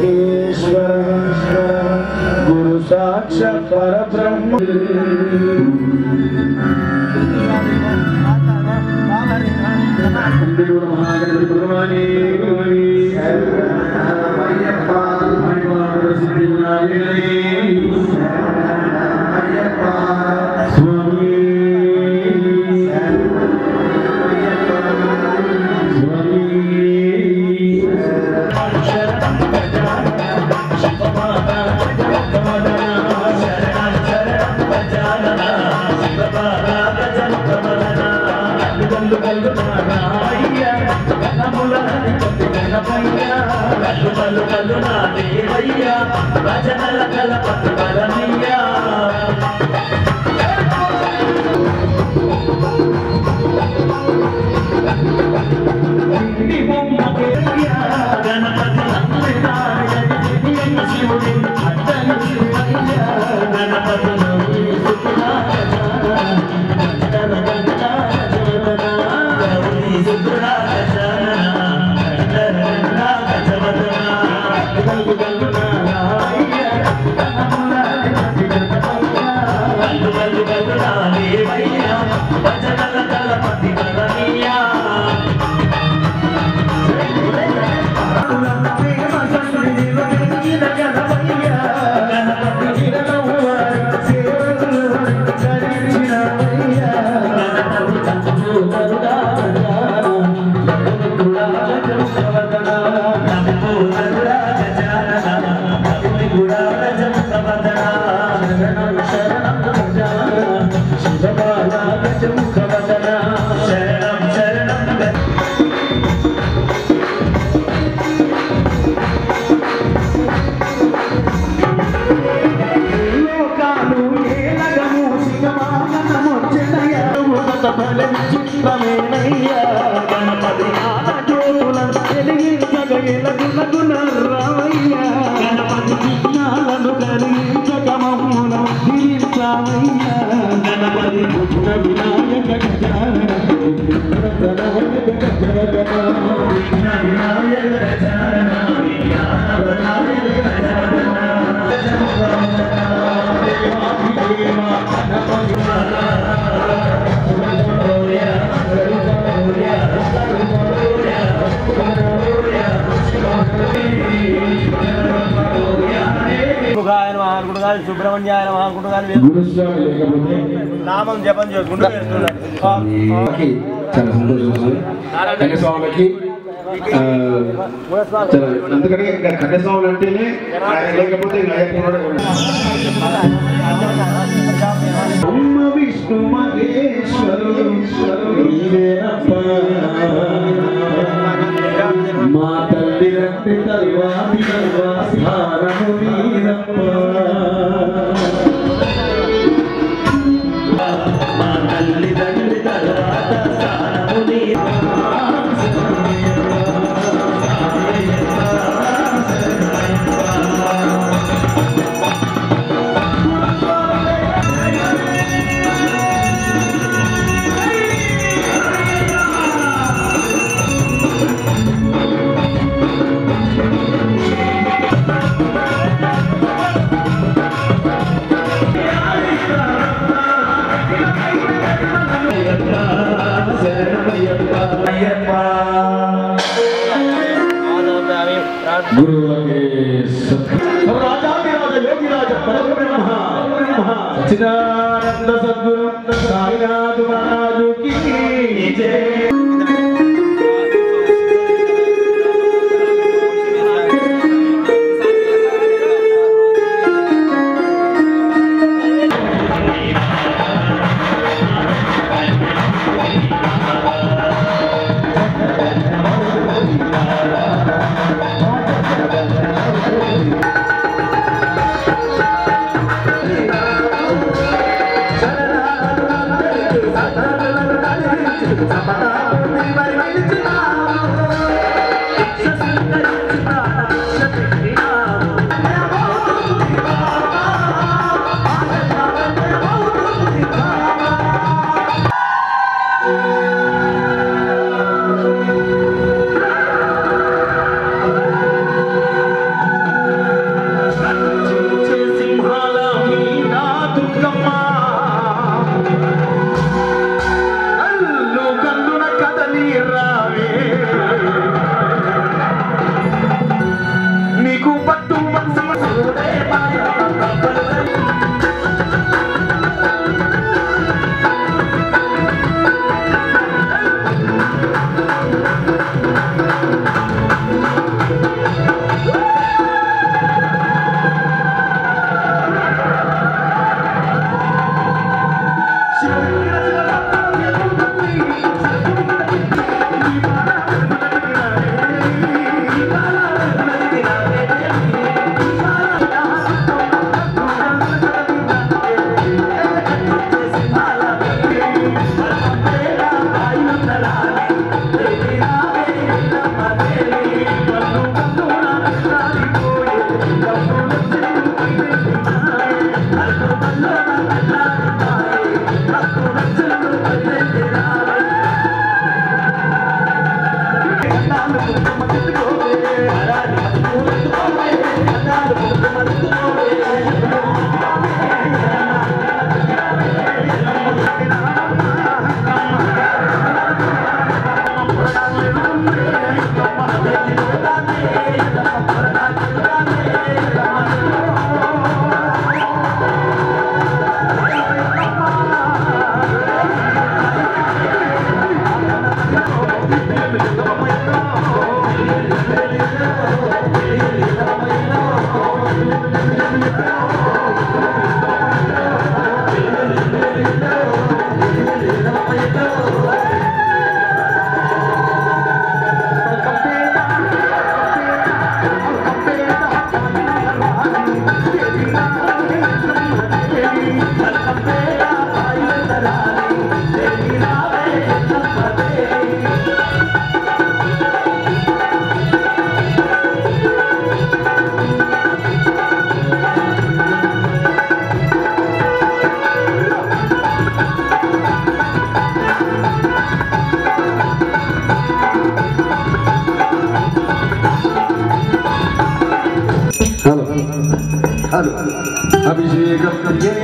మహేశ్వర గురు సాక్షాత్ పరబ్రహ్మ హిందువుల మహాగణపతి భగవానే హరివాడు సిద్ధి వినాయకుడే. స్వామి స్వామి గురుగాయ నమః గురుగాయ సుబ్రహ్మణ్యాయ నమః గురుగాయ గురుస్వామి లేకపోతే నామం జపం చేసుకుంటూ వెళ్తున్నాడు స్వామికి చాలా సంతోషం కన్యస్వామికి ఆ, చాలా ఎందుకంటే ఇంకా కన్యస్వాములు అంటేనే ఆయన లేకపోతే ఇంకా అయ్యప్ప బ్రహ్మ విష్ణు మహేశ్వరుడు నీవేనప్ప. మా తల్లి రంటి తల్వాతి స్థానము నీదప్ప గురువులకి సత్ రాజాధిరాజ యోగిరాజ పరబ్రహ్మ సచ్చిదానంద సద్గురు సాయినాథ్ మహారాజుకి జయ శ్రీ నీకు పట్టు మనసుడే హలో హలో అభిషేకం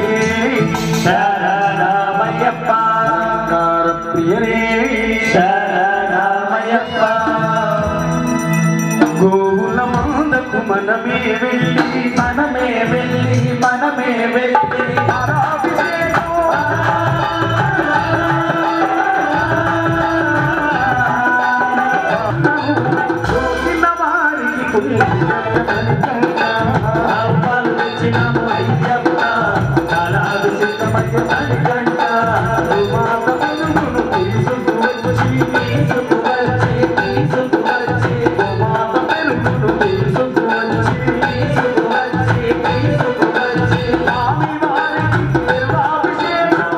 శరణమయ్యప్ప కార ప్రియరే శరణమయ్యప్ప గోవుల మందకు మనమే వెళ్ళి మనమే వెళ్ళి మనమే వెళ్ళి కోసిన వారికి అవ్వలు తెచ్చినాము అయ్యప్ప తలాలు సిద్ధమయ్య తల్లిగంట రుమాల వెలుగును తీసుకువచ్చి తీసుకువచ్చి తీసుకువచ్చి రుమాల వెలుగును తీసుకువచ్చి తీసుకువచ్చి తీసుకువచ్చి స్వామి వారికి నిర్వాభిషేకం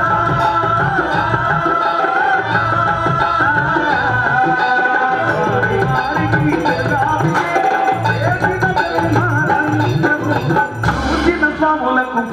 పూజిన స్వాములకు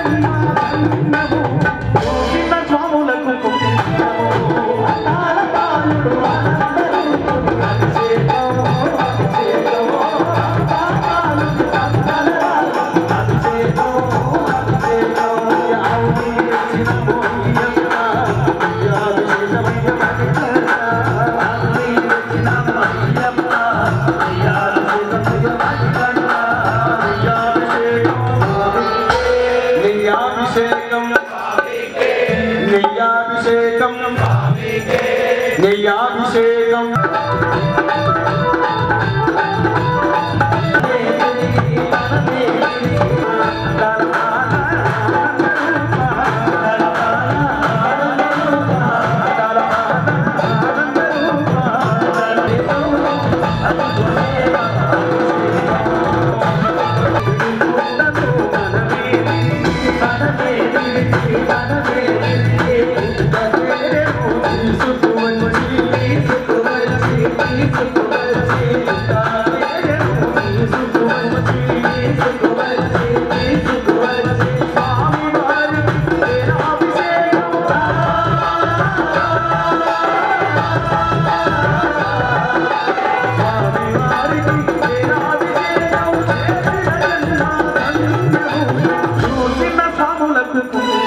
స్వాములకు నెయ్యాభిషేకం చూసిన సాములకు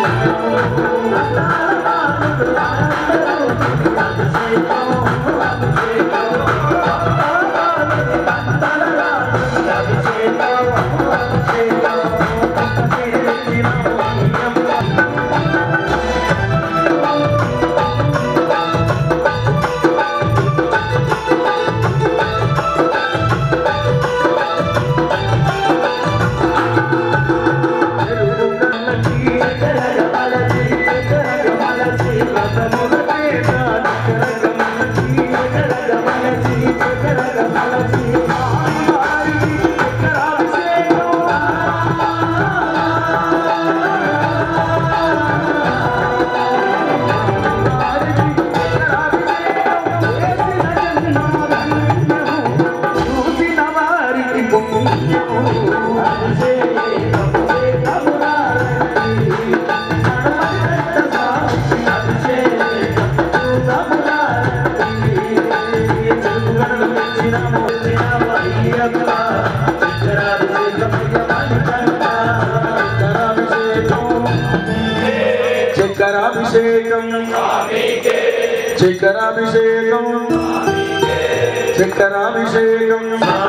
చూసిన వారికి చక్కరాభిషేకం చక్కరాభిషేకం చక్కరాభిషేకం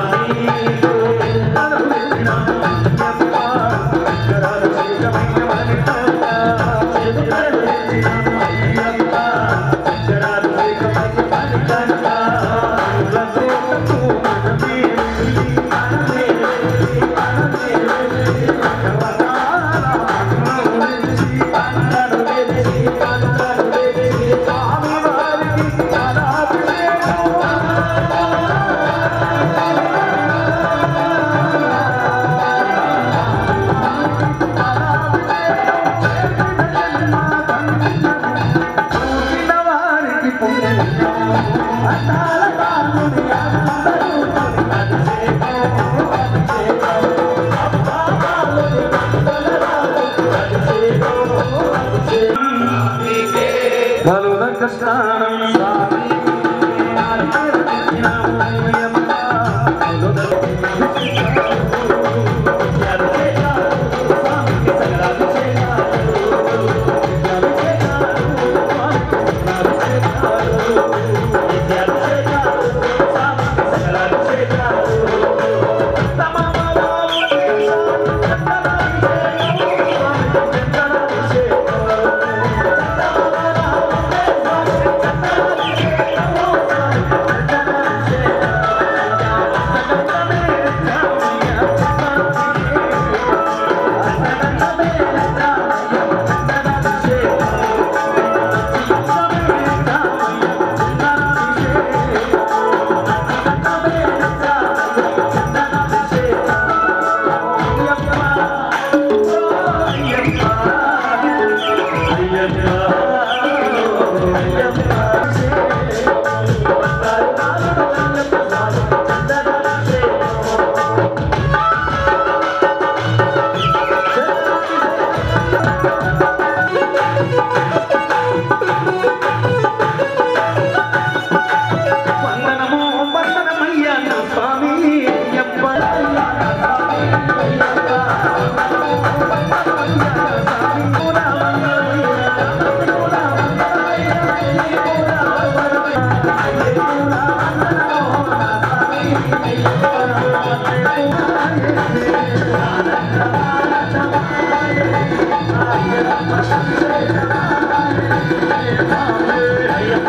వారికి బలుదక స్నానం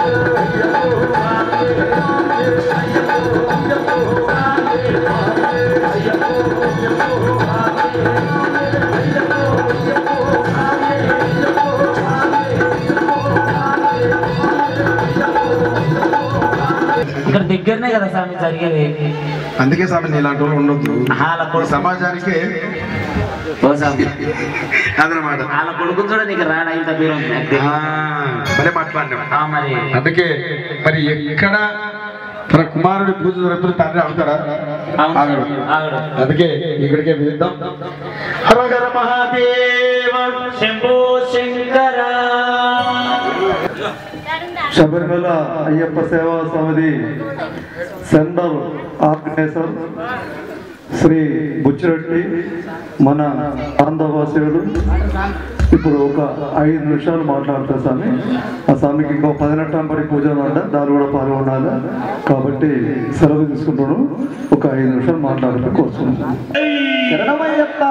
ఇక్కడ దగ్గరనే కదా స్వామి జరిగేది అందుకే స్వామి నీ ఇలాంటి వాళ్ళు ఉండొద్దు వాళ్ళ ఈ కొడుకు సమాజానికే ఓ స్వామి అదనమాట వాళ్ళ కొడుకు కూడా నీకు రాడా ఇంత పేరు ఉంది నాకు ఆ, తెలియదు. భలే మాట్లాడినావు ఆ, మరి అందుకే మరి ఎక్కడ తన కుమారుడి పూజ జరుగుతుంది తండ్రి అవుతాడా అవును ఆగడు. స్వామి, ఆగడు. అందుకే ఇక్కడికే వెళ్దాం హరహర మహాదేవ శంభో శంకర శబరిమల అయ్యప్ప సేవా సమితి సెంటర్ ఆర్గనైజర్ శ్రీ బుచ్చిరెడ్డి మన ఆంధ్రవాసుడు ఇప్పుడు ఒక ఐదు నిమిషాలు మాట్లాడతారు స్వామి ఆ స్వామికి ఇంకో పదినెట్టంబడి పూజలు అంట దాని కూడా పాల్గొనాలి కాబట్టి సెలవు తీసుకుంటాను ఒక ఐదు నిమిషాలు మాట్లాడుతూ కోరుతున్నాను శరణమయ్యప్ప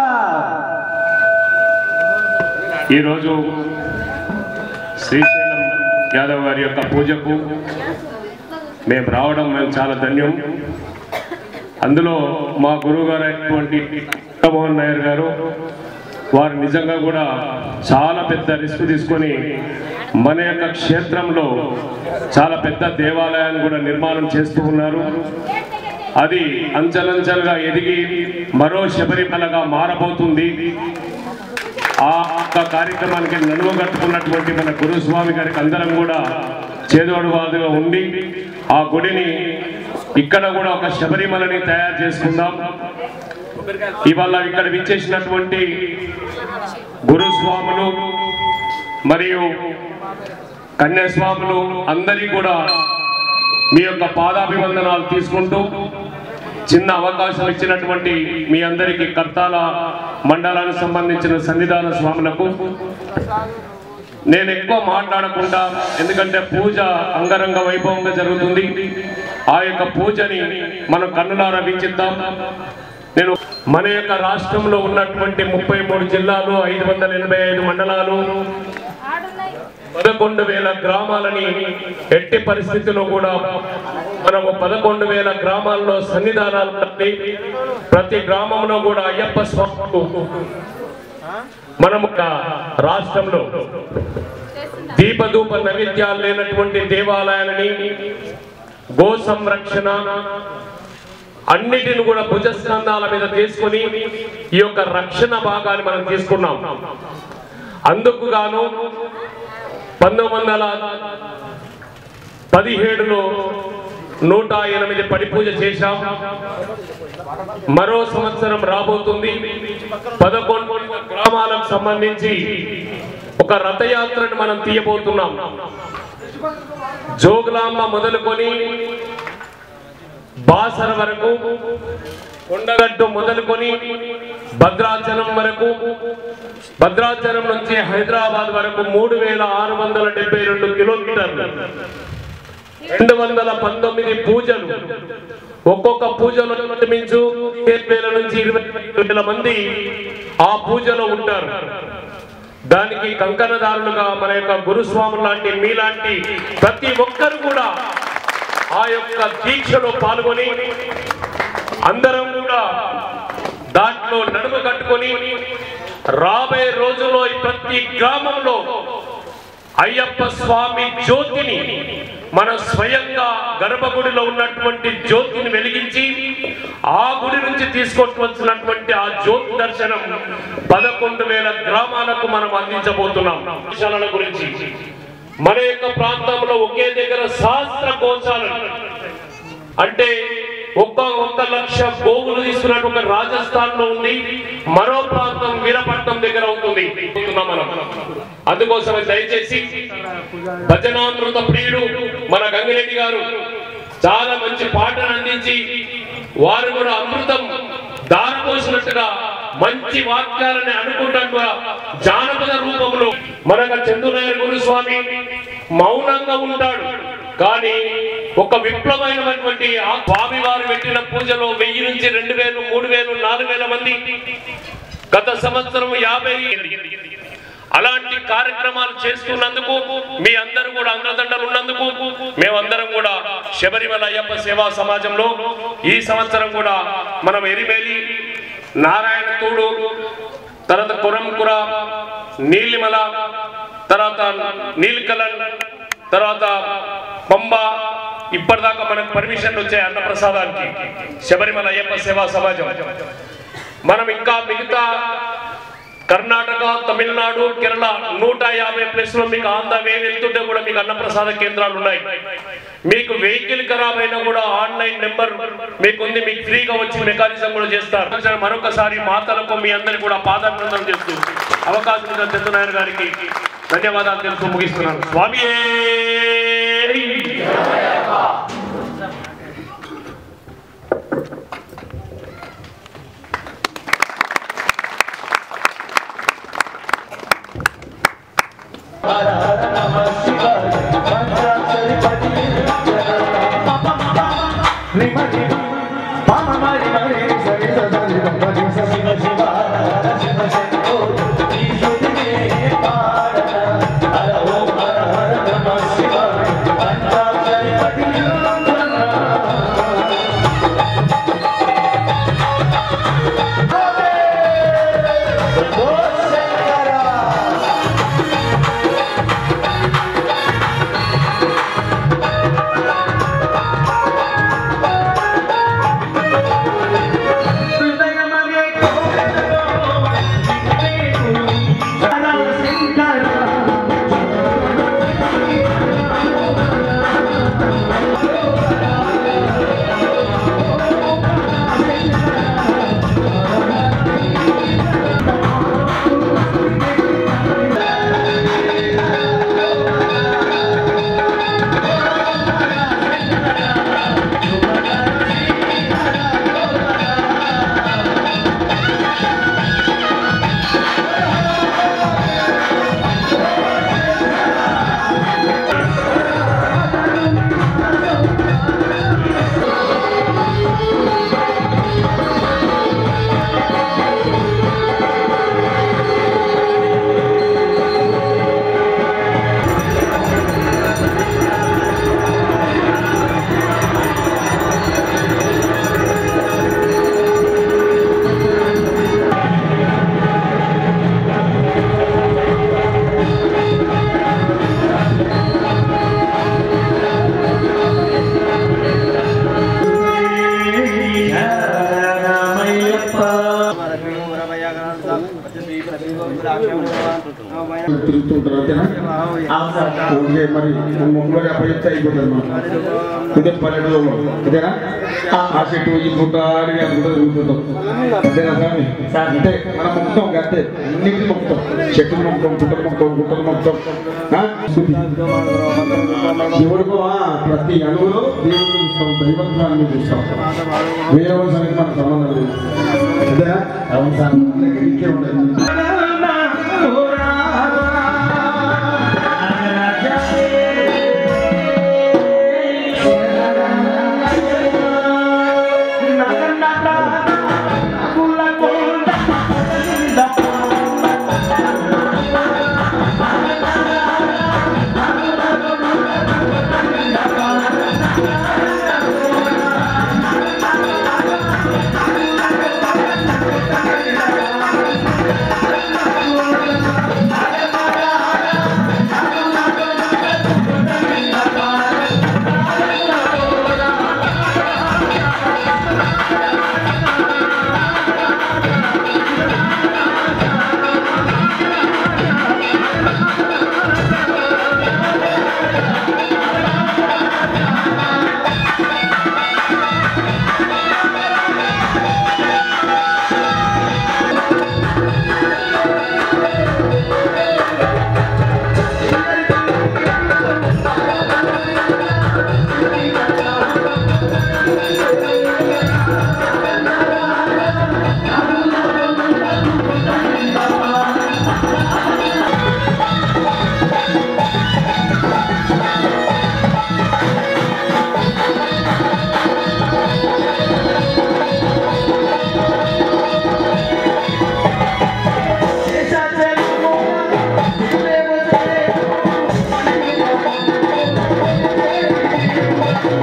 ఈరోజు శ్రీశైలం యాదవ్ గారి యొక్క పూజకు మేము రావడం మేము చాలా ధన్యం అందులో మా గురువు గారు అయినటువంటి మోహన్ నాయర్ గారు వారు నిజంగా కూడా చాలా పెద్ద రిస్క్ తీసుకొని మన యొక్క క్షేత్రంలో చాలా పెద్ద దేవాలయాన్ని కూడా నిర్మాణం చేస్తూ ఉన్నారు అది అంచెలంచెలుగా ఎదిగి మరో శబరిమలగా మారబోతుంది ఆ యొక్క కార్యక్రమానికి నడుము కట్టుకున్నటువంటి మన గురుస్వామి గారికి అందరం కూడా చేదోడువాదుగా ఉండి ఆ గుడిని ఇక్కడ కూడా ఒక శబరిమలని తయారు చేసుకుందాం ఇవాళ ఇక్కడ విచ్చేసినటువంటి గురుస్వాములు మరియు కన్యాస్వాములు అందరికీ కూడా మీ యొక్క పాదాభివందనాలు తీసుకుంటూ చిన్న అవకాశం ఇచ్చినటువంటి మీ అందరికీ కర్తాల మండలానికి సంబంధించిన సన్నిధాన స్వాములకు నేను ఎక్కువ మాట్లాడకుండా ఎందుకంటే పూజ అంగరంగ వైభవంగా జరుగుతుంది ఆ యొక్క పూజని మనం కన్నులారా వీక్షిద్దాం నేను మన యొక్క రాష్ట్రంలో ఉన్నటువంటి ముప్పై మూడు జిల్లాలు ఐదు వందల ఎనభై ఐదు మండలాలు పదకొండు వేల గ్రామాలని ఎట్టి పరిస్థితిలో కూడా మనము పదకొండు వేల గ్రామాల్లో సన్నిధానాలు కట్టి ప్రతి గ్రామంలో కూడా అయ్యప్ప స్వామికు మనము ఒక రాష్ట్రంలో దీపధూప నైవేద్యాలు లేనటువంటి దేవాలయాలని గో సంరక్షణ అన్నిటిని కూడా భుజస్కంధాల మీద తీసుకొని ఈ యొక్క రక్షణ భాగాన్ని మనం తీసుకున్నాం అందుకు గాను పంతొమ్మిది వందల పదిహేడులో నూట ఎనిమిది పడి పూజ చేశాం మరో సంవత్సరం రాబోతుంది పదకొండు గ్రామాలకు సంబంధించి ఒక రథయాత్రను మనం తీయబోతున్నాం జోగులాంబ మొదలుకొని బాసర వరకు కొండగట్టు మొదలుకొని భద్రాచలం వరకు భద్రాచలం నుంచి హైదరాబాద్ వరకు మూడు వేల ఆరు వందల డెబ్బై రెండు కిలోమీటర్లు రెండు వందల పంతొమ్మిది పూజలు ఒక్కొక్క పూజలో మించు వేల నుంచి ఇరవై వేల మంది ఆ పూజలో ఉంటారు దానికి కంకణదారులుగా మన యొక్క గురుస్వాములు లాంటి మీలాంటి ప్రతి ఒక్కరు కూడా ఆ యొక్క దీక్షలో పాల్గొని అందరం కూడా దాంట్లో నడుము కట్టుకొని రాబోయే రోజుల్లో ఈ ప్రతి గ్రామంలో అయ్యప్ప స్వామి జ్యోతిని మన స్వయంగా గర్భగుడిలో ఉన్నటువంటి జ్యోతిని వెలిగించి ఆ గుడి నుంచి తీసుకొచ్చినటువంటి ఆ జ్యోతి దర్శనం పదకొండు వేల గ్రామాలకు మనం అందించబోతున్నాం విషయాల గురించి మన యొక్క ప్రాంతంలో ఒకే దగ్గర సహస్ర గోశాలలు అంటే ఒక్క ఒక్క లక్ష గోవులు తీసుకున్నట్టు ఒక రాజస్థాన్ లో ఉంది మరో ప్రాంతం వీరపట్నం దగ్గర అవుతుంది చెప్తున్నాం మనం అందుకోసమే దయచేసి భజనామృత ప్రియుడు మన గంగిరెడ్డి గారు చాలా మంచి పాటను అందించి వారు కూడా అమృతం దారపోసినట్టుగా మంచి వాక్యాలని అనుకుంటా జానపద రూపంలో మనక చందునాయర్ గురుస్వామి మౌనంగా ఉంటాడు కానీ ఒక విప్లవమైనటువంటి ఆ స్వామి వారు పెట్టిన పూజలో వెయ్యి నుంచి రెండు వేలు మూడు వేలు నాలుగు వేల మంది గత సంవత్సరం యాభై అలాంటి కార్యక్రమాలు చేస్తున్నందుకు మీ అందరూ కూడా అండదండలు ఉన్నందుకు మేమందరం కూడా శబరిమల అయ్యప్ప సేవా సమాజంలో ఈ సంవత్సరం కూడా మనం ఎరిమేలి నారాయణ తూడు తర్వాత కొరంకుర నీలిమల తర్వాత నీలికలన్ తర్వాత పంబ ఇప్పటిదాకా మనకు పర్మిషన్ వచ్చాయి అన్నప్రసాదానికి శబరిమల అయ్యప్ప సేవా సమాజం మనం ఇంకా మిగతా కర్ణాటక తమిళనాడు కేరళ నూట యాభై ప్లస్ లో మీకు ఆంధ్ర వే వెళ్తుంటే కూడా మీకు అన్నప్రసాద కేంద్రాలు ఉన్నాయి మీకు వెహికల్ ఖరాబ్ అయినా కూడా ఆన్లైన్ నెంబర్ మీకు ఉంది మీకు ఫ్రీగా వచ్చి మెకానిజం కూడా చేస్తారు సరే, మరొకసారి మాతలకు మీ అందరికి కూడా పాదాభినందనం చేస్తూ అవకాశం ఇచ్చిన చంద్రనారాయణ గారికి ధన్యవాదాలు తెలుస్తూ ముగిస్తున్నాను స్వామి తిరుగుతుంటారు అంతేనా ఓకే మరి ముందు యాభై చెప్తే అయిపోతుంది మనం ఇదే పల్లెటూరులో ఇదేనా ఆ చెట్టు ఈ పుట్ట అడిగి అనుకుంటూ తిరుగుతుంటాం అంతేనా స్వామి అంటే మనం మొక్కుతాం అంతే అన్నింటినీ మొక్కుతాం చెట్టులు మొక్కుతాం పుట్టలు మొక్కుతాం గుట్టలు మొక్కుతాం ఆ? దేవుడికో ఆ, ప్రతి అణువులో దేవుడిని చూస్తాం దైవత్వాన్ని చూస్తాం వేరే వాళ్ళ సంగతి మనకు సంబంధం లేదు అంతేనా అవును సార్ ఇంకే ఉండదు ¡Vamos!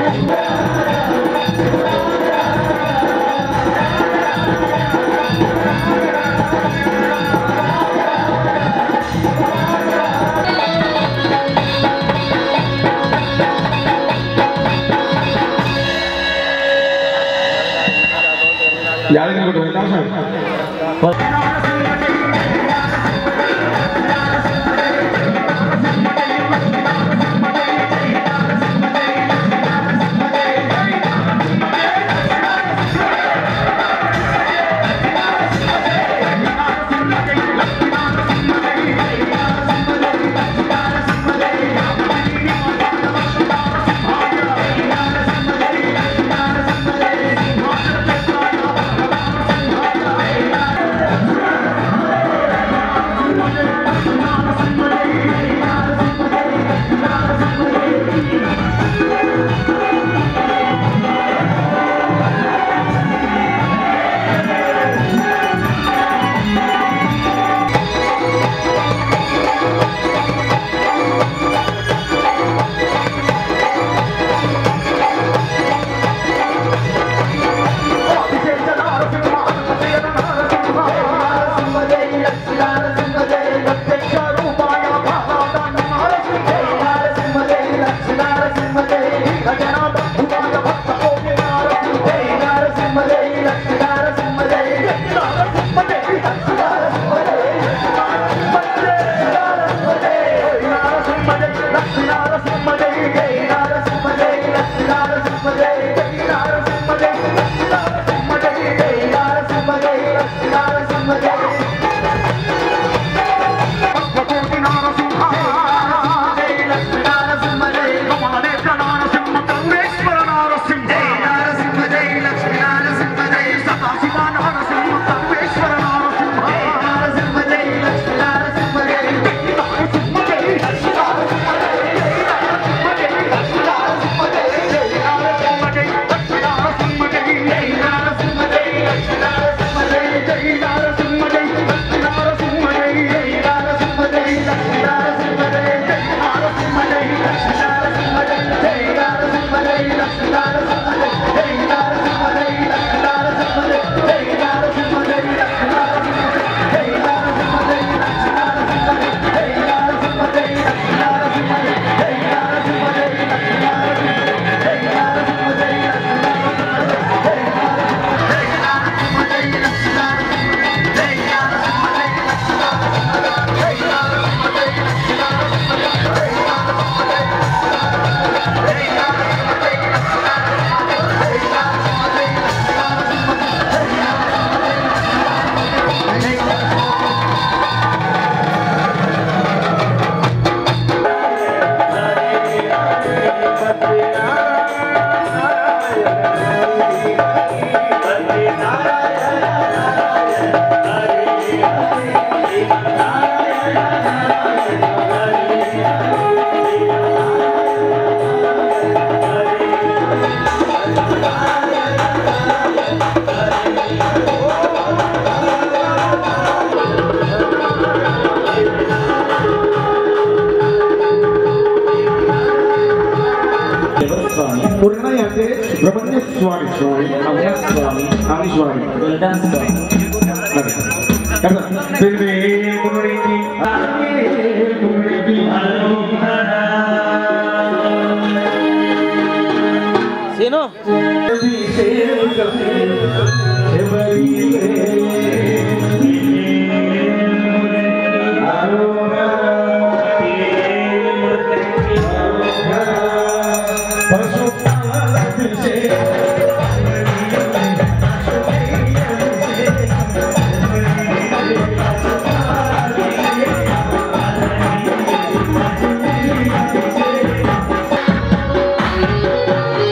యాదగిరి గుట్ట వెళ్తాం సార్ పూర్ణయ్య అంటే సుబ్రహ్మణ్య స్వామి స్వామి అమయ స్వామి స్వామి స్వామి మరి. కదా? దేవునికి దేవునికి సీను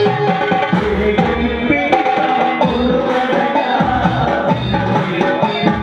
Thank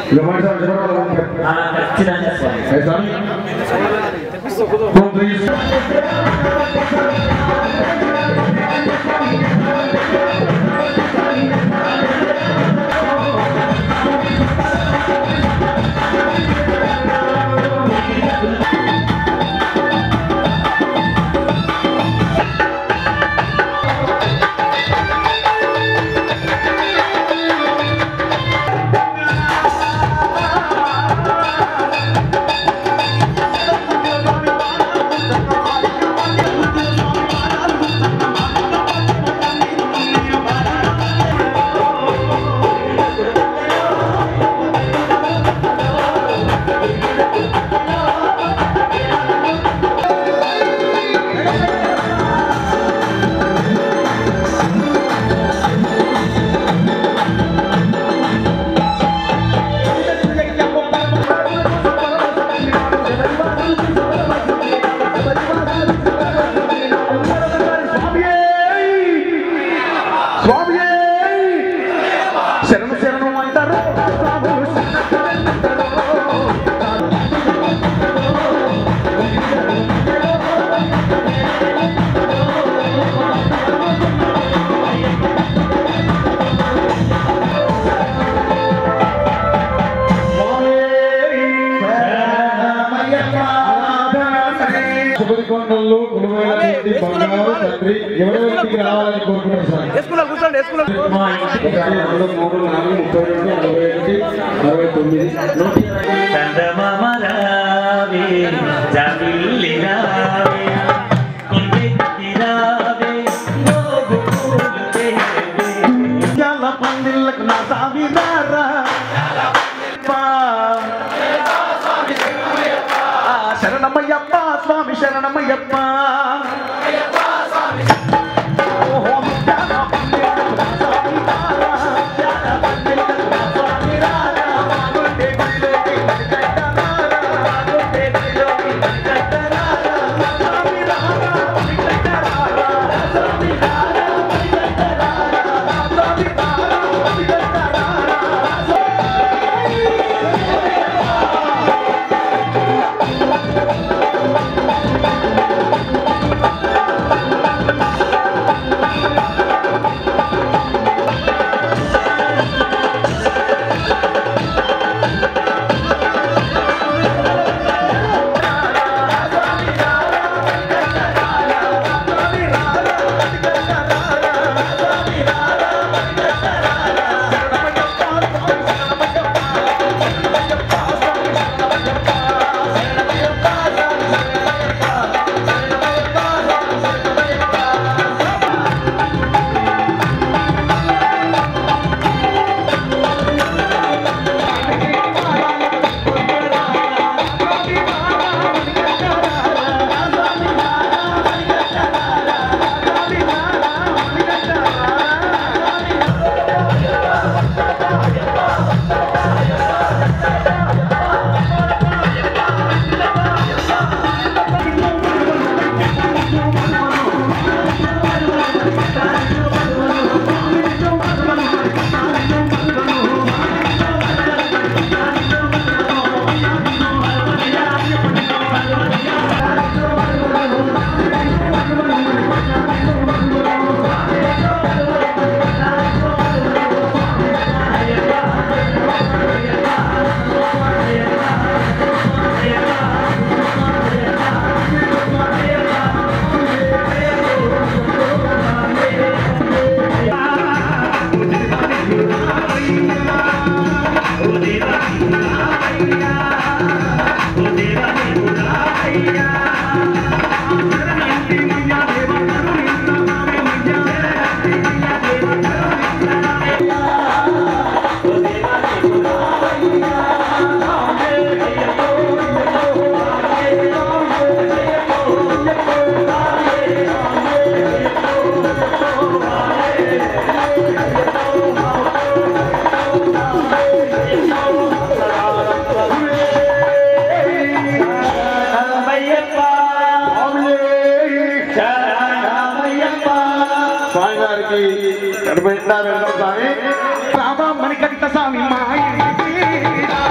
ఇక మనిషి శబరిమల ఆ, ఖచ్చితంగా స్వామి ऐसा तुम तो इस స్వామి శరణు శరణు అంటారు శుభదికొండల్లో కులమైనటువంటి బంగారు తండ్రి ఎవరెవరికి రావాలని కోరుకున్నారు సార్ వేసుకున్నా కూర్చోండి వేసుకున్నా మా ఇంటికి ఒకటి, రెండు మూడు నాలుగు ముప్పై రెండు నలభై ఒకటి అరవై తొమ్మిది నూటి ఇరవై చందమామ రావే జాబిల్లి రావే కొండెక్కి రావే మోగు పూలు తేవే చాలా పందిళ్ళకు నా సావిదారా ఆ, శరణమయ్యప్ప స్వామి శరణమయ్యప్ప ఓహో, చాలా పందిళ్ళకు నా సావిదారా, చాలా పందిళ్ళకు నా స్వామిరారా, మా గుండె గుడిలోకి మణికంఠరారా, మా గుండె గుడిలోకి మణికంఠరారా, స్వామిరారా, మణికంఠరారా, స్వామిరారా, మణికంఠరారా, స్వామిరారా, మణికంఠరారా. స్వామి గారికి కడుపు నిండా వెళ్దాం స్వామి రామ మణికంఠ స్వామి మా ఇంటికి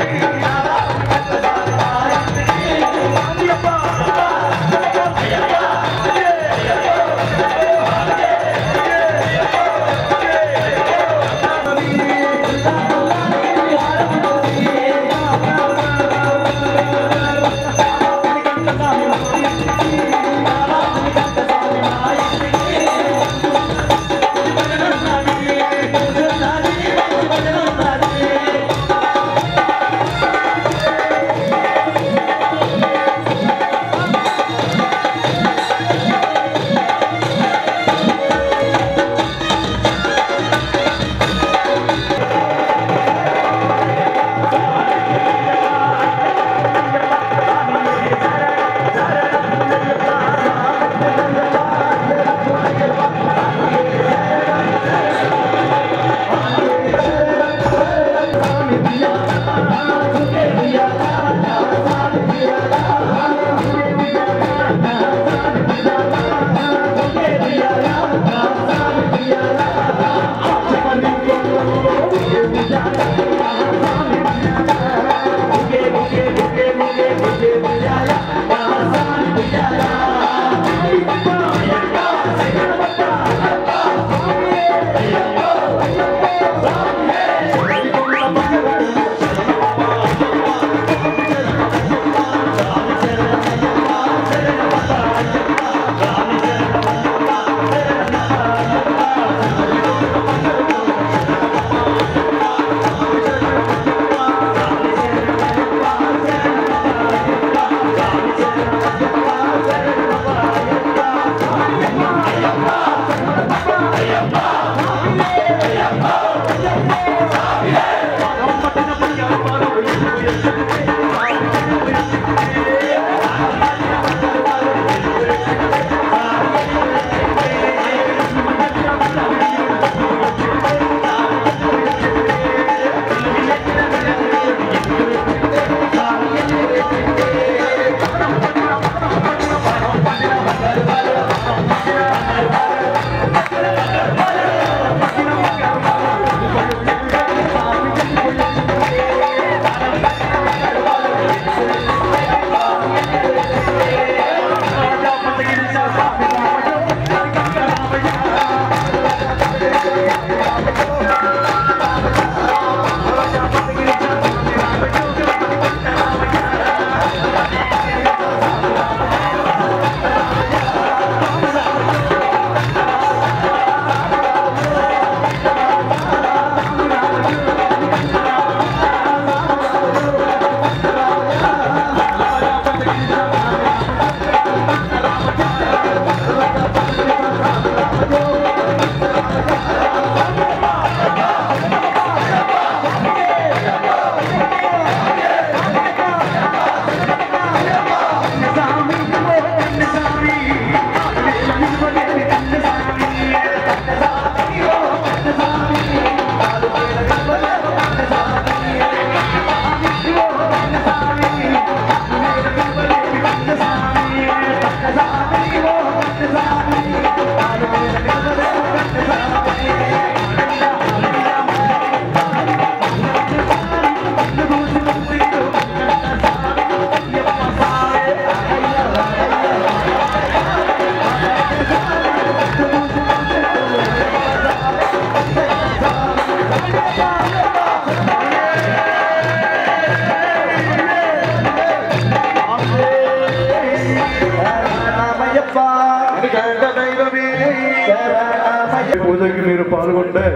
పూజకి మీరు పాల్గొంటే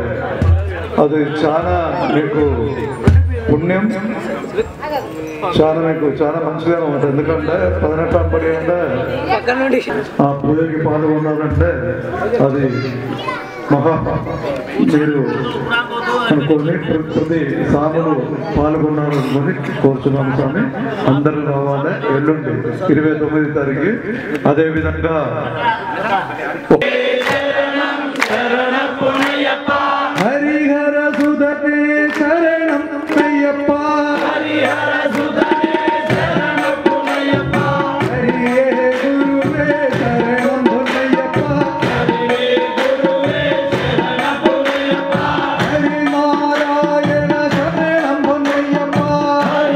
అది చాలా మీకు పుణ్యం చాలా మీకు చాలా మంచిగా ఉంటుంది ఎందుకంటే పదినెట్టు పడి అంటే ఆ పూజకి పాల్గొన్నారంటే అది మహా మీరు అనుకోని ప్ర- ప్రతి సాములు పాల్గొన్నారు అనుకొని కోరుచున్నాము స్వామి అందరూ రావాలి ఎల్లుండి ఇరవై తొమ్మిది తారీఖు అదేవిధంగా హరిహర సుధతే శరణం అయ్యప్ప హరిహర సుధతే శరణం పునయ్యప్ప హరియే గురువే శరణం పునయ్యప్ప హరియే గురువే శరణం పునయ్యప్ప హరి నారాయణ శరణం పునయ్యప్ప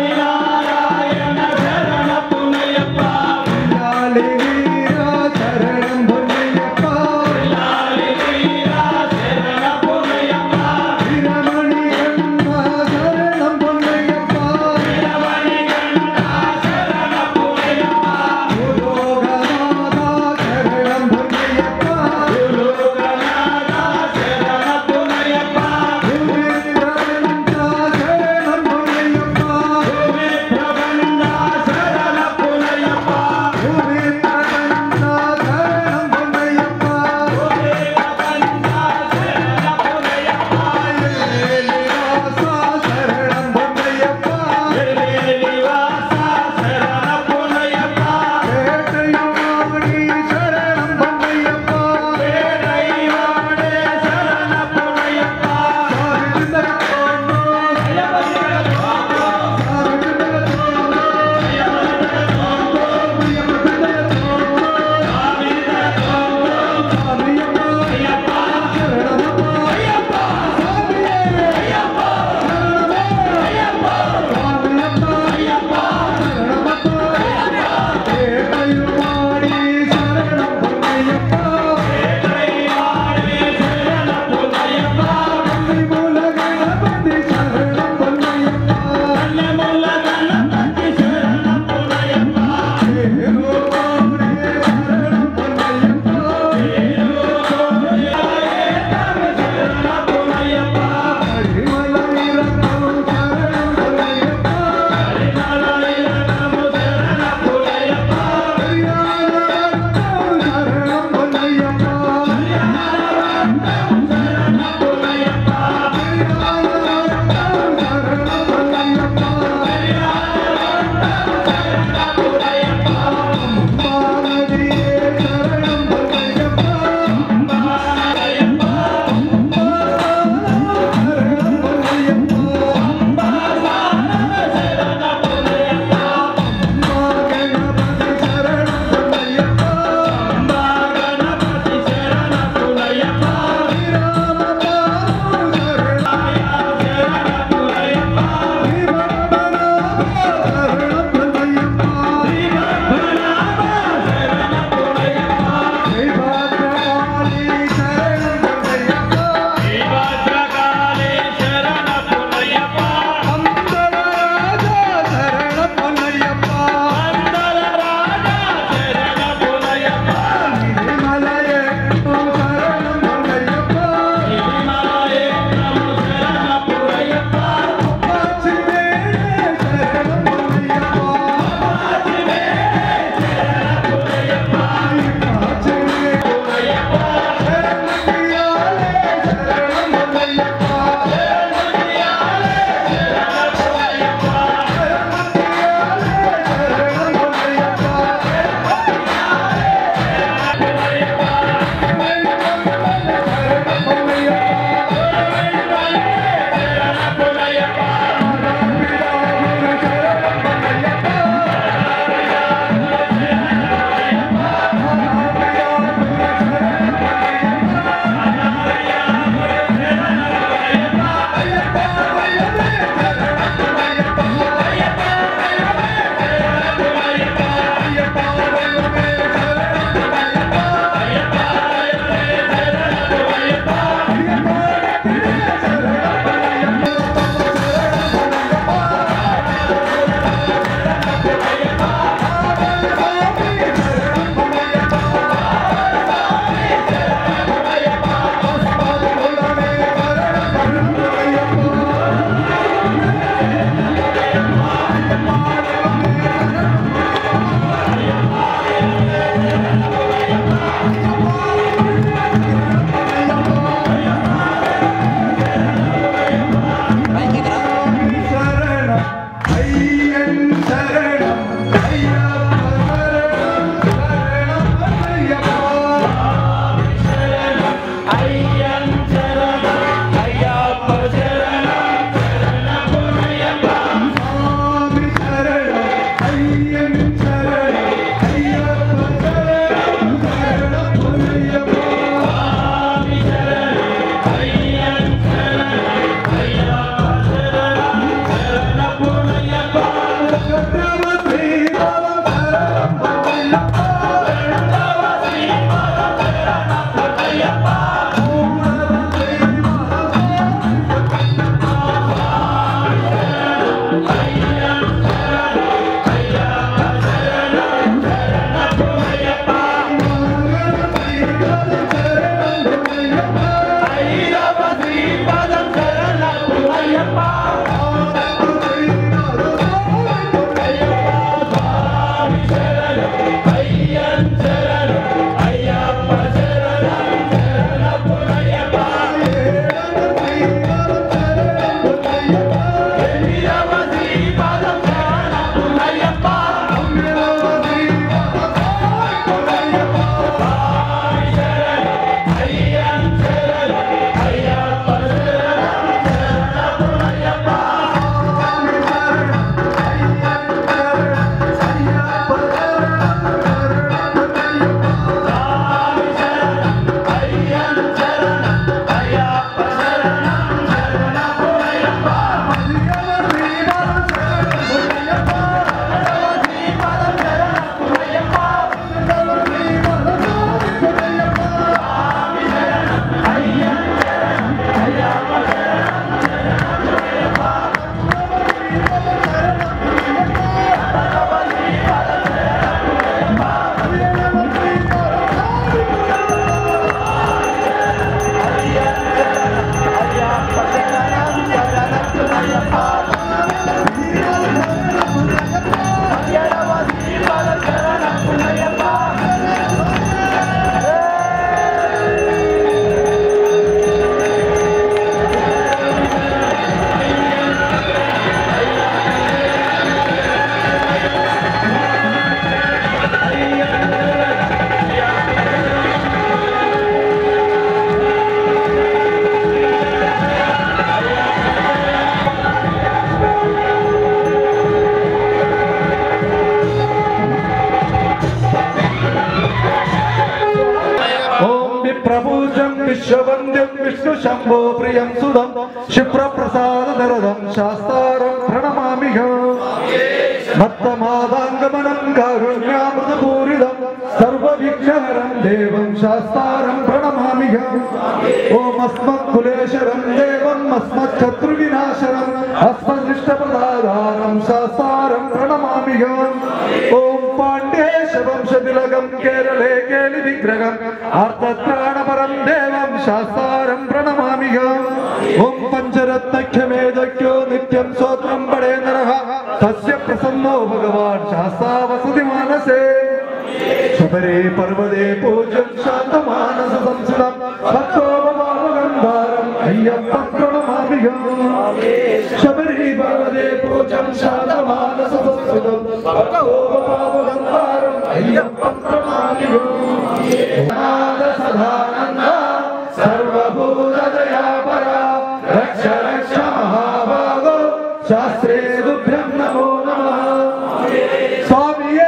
విప్రభూజం విశ్వవంద్యం విష్ణు శంభో ప్రియం సుధం శిప్రప్రసాద దరదం శాస్తారం ప్రణమామిహం మత్తమాదాంగమనం కారుణ్యామృతపూరిదం సర్వవిఘ్నహరం దేవం శాస్తారం ప్రణమామిహం ఓమస్మత్కులేశరం దేవం అస్మచ్చత్రువినాశనం అస్మదృష్టపదాధారం శాస్తారం ప్రణమామిహం ఓం పాండేశ వంశతిలకం కేరళే కేలి విగ్రహం ఆర్తత్రాణపరం దేవం శాస్తారం ప్రణమామిహం ఓం పంచరత్నఖ్యమేదఖ్యో నిత్యం స్తోత్రం పడే నరః తస్య ప్రసన్నో భగవాన్ శాస్తా వసతి మానసే శబరే పర్వదే పూజ్యం శాంతమానస సంసుతం భక్తోపమానగంధారం అయ్యప్ప ప్రణమామిహం శబరి పర్వదే పూజ్యం శాంతమానస సంసుతం భక్తోపమానగంధారం అయ్యప్ప ప్రణమామిహం నాద సదానంద సర్వభూతదయాపర రక్ష రక్ష మహాభాగో శాస్త్రే దుభ్యం నమో నమః స్వామియే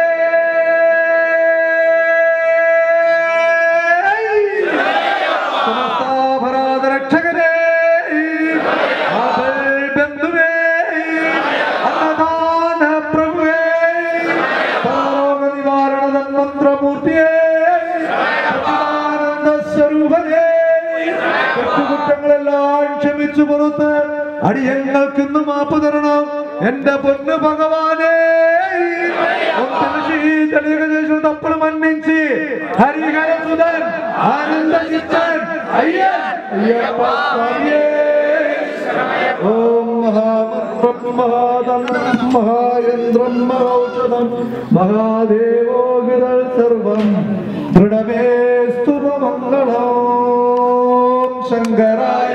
సమస్తాపరాధ రక్షకనే ఆపల్ బంధువే అన్నదాన ప్రభువే పరలోక నివారణ తన్మంత్రమూర్తియే സച്ചിദാനന്ദ സ്വരൂപനേ കുറ്റങ്ങളെല്ലാം ക്ഷമിച്ചു പുറത്ത് അടിയങ്ങൾക്കിന്ന് മാപ്പ് തരണം എന്റെ പൊന്നു ഭഗവാനെ തെളിയുക ശേഷം തപ്പോൾ മന്നിച്ച് ഹരിഹരസുതൻ ആനന്ദചിത്തൻ അയ്യൻ അയ്യപ്പ സ്വാമിയേ ഓം മഹാമന്ത്രം മഹാതന്ത്രം മഹായന്ത്രം മഹൗഷധം മഹാദേവോ വിതൽ സർവം ദൃഢമേ സ്തുപമംഗളം ശങ്കരായ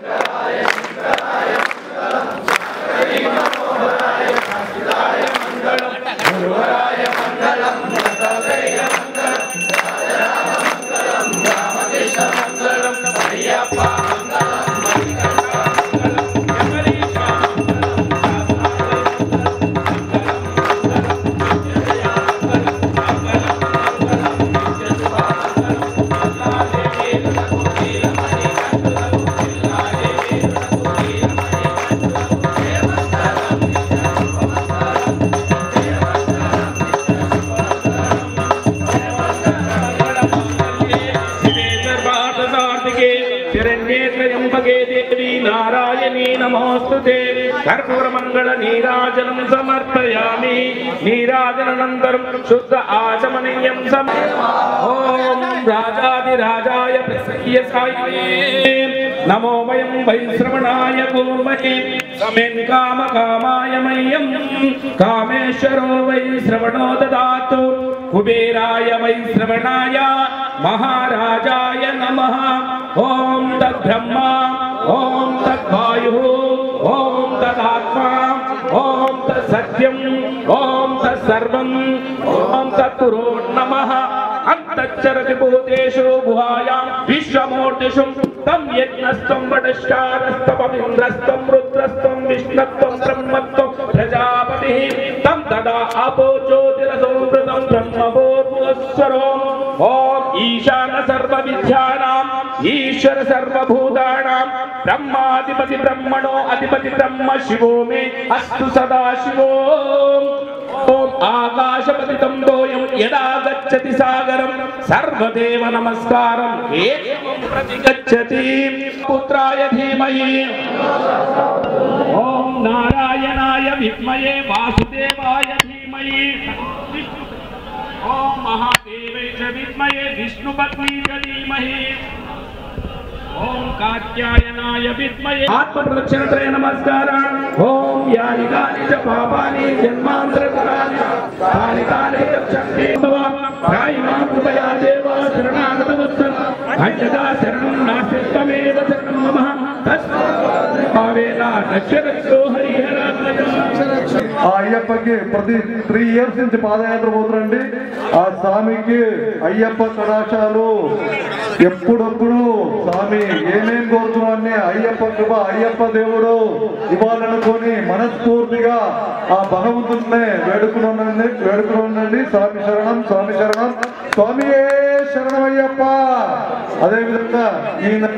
शिवे सर्वार्थसाधिके शरण्ये त्र्यम्बके देवी नारायणी नमोऽस्तुते कर्पूरमङ्गलनीराजनं समर्पयामि नीराजनानन्तरं शुद्ध आचमनीयं सम ॐ राजाधिराजाय प्रसह्य सायिने नमो वयं वैश्रवणाय कुर्महे समेन् कामकामाय मह्यं कामेश्वरो वैश्रवणो ददातु कुबेराय वैश्रवणाय महाराजाय नमः ॐ तद्ब्रह्मा ॐ तद्वायुः ॐ तदात्मा ॐ तत्सत्यम् ॐ तत्सर्वम् ॐ तत्पुरो नमः अन्तच्चरति भूतेषु गुहायां विश्वमूर्तिषु तं यज्ञस्त्वं वटश्कारस्तममिन्द्रस्त्वं रुद्रस्त्वं विष्णत्वं ब्रह्मत्वं प्रजापतिः तं तदा आपो ज्योतिरसंवृतं ब्रह्मभूर्भुवस्वरो ॐ ईशान सर्वविद्यानाम् ईश्वर सर्वभूतानां ब्रह्माधिपति ब्रह्मणो अधिपति ब्रह्म शिवो मे अस्तु सदा शिवो ॐ आकाशपतितं तोयं यदा गच्छति सागरं सर्वदेव नमस्कारम् एकं प्रतिगच्छति पुत्राय धीमहि ॐ नारायणाय विद्महे वासुदेवाय धीमहि ॐ महादेवे च विद्महे विष्णुपत्नी च धीमहि ॐ कात्यायनाय विद्महे आत्मप्रदक्षिणत्रय नमस्कारान् ॐ यानि कानि च पापानि जन्मान्तरकराणि तानि तानि गच्छन्ति प्रायिमां कृपया देव शरणागतवत्सल अन्यथा शरणं नास्ति त्वमेव शरणं मम तस्मात् भावेन रक्ष रक्षो हरिहर ఆ అయ్యప్పకి ప్రతి త్రీ ఇయర్స్ నుంచి పాదయాత్ర పోతుందండి ఆ స్వామికి అయ్యప్ప కళాశాలు ఎప్పుడప్పుడు స్వామి ఏమేం కోరుతున్నాన్ని అయ్యప్ప కృప అయ్యప్ప దేవుడు ఇవ్వాలనుకొని మనస్ఫూర్తిగా ఆ భగవంతుడినే వేడుకున్నానండి వేడుకున్నానండి స్వామి శరణం స్వామి శరణం స్వామియే శరణం అయ్యప్ప అదేవిధంగా ఈ